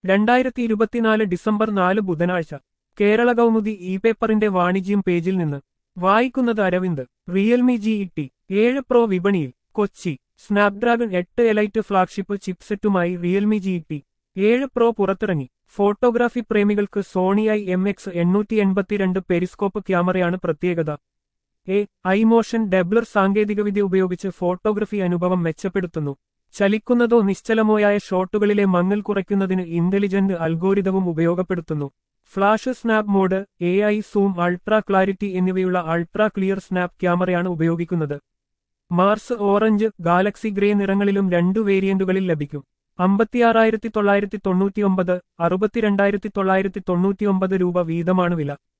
രണ്ടായിരത്തി ഇരുപത്തിനാല് ഡിസംബർ നാല് ബുധനാഴ്ച കേരള കൗമുദി ഇ പേപ്പറിന്റെ വാണിജ്യം പേജിൽ നിന്ന് വായിക്കുന്നത് അരവിന്ദ് റിയൽമി ജി ഇ ഏഴ് പ്രോ വിപണിയിൽ കൊച്ചി സ്നാപ്ഡ്രാഗൺ എട്ട് എലൈറ്റ് ഫ്ളാഗ്ഷിപ്പ് ചിപ്സെറ്റുമായി റിയൽമി ജി ഇ ഏഴ് പ്രോ പുറത്തിറങ്ങി ഫോട്ടോഗ്രാഫി പ്രേമികൾക്ക് സോണി ഐ എം എക്സ് എണ്ണൂറ്റി എൺപത്തിരണ്ട് പെരിസ്കോപ്പ് ക്യാമറയാണ് പ്രത്യേകത എ ഐമോഷൻ ഡെബ്ലർ സാങ്കേതികവിദ്യ ഉപയോഗിച്ച് ഫോട്ടോഗ്രഫി അനുഭവം മെച്ചപ്പെടുത്തുന്നു ചലിക്കുന്നതോ നിശ്ചലമോയായ ഷോട്ടുകളിലെ മങ്ങൽ കുറയ്ക്കുന്നതിന് ഇന്റലിജന്റ് അൽഗോരിതവും ഉപയോഗപ്പെടുത്തുന്നു flash snap mode A I zoom ultra clarity എന്നിവയുള്ള അൾട്രാ ക്ലിയർ സ്നാപ്പ് ക്യാമറയാണ് ഉപയോഗിക്കുന്നത് മാർസ് ഓറഞ്ച് ഗാലക്സി ഗ്രേ നിറങ്ങളിലും രണ്ടു വേരിയന്റുകളിൽ ലഭിക്കും അമ്പത്തിയാറായിരത്തി തൊള്ളായിരത്തി തൊണ്ണൂറ്റിയൊമ്പത് അറുപത്തിരണ്ടായിരത്തി തൊള്ളായിരത്തി തൊണ്ണൂറ്റിയൊമ്പത് രൂപ വീതമാണ് വില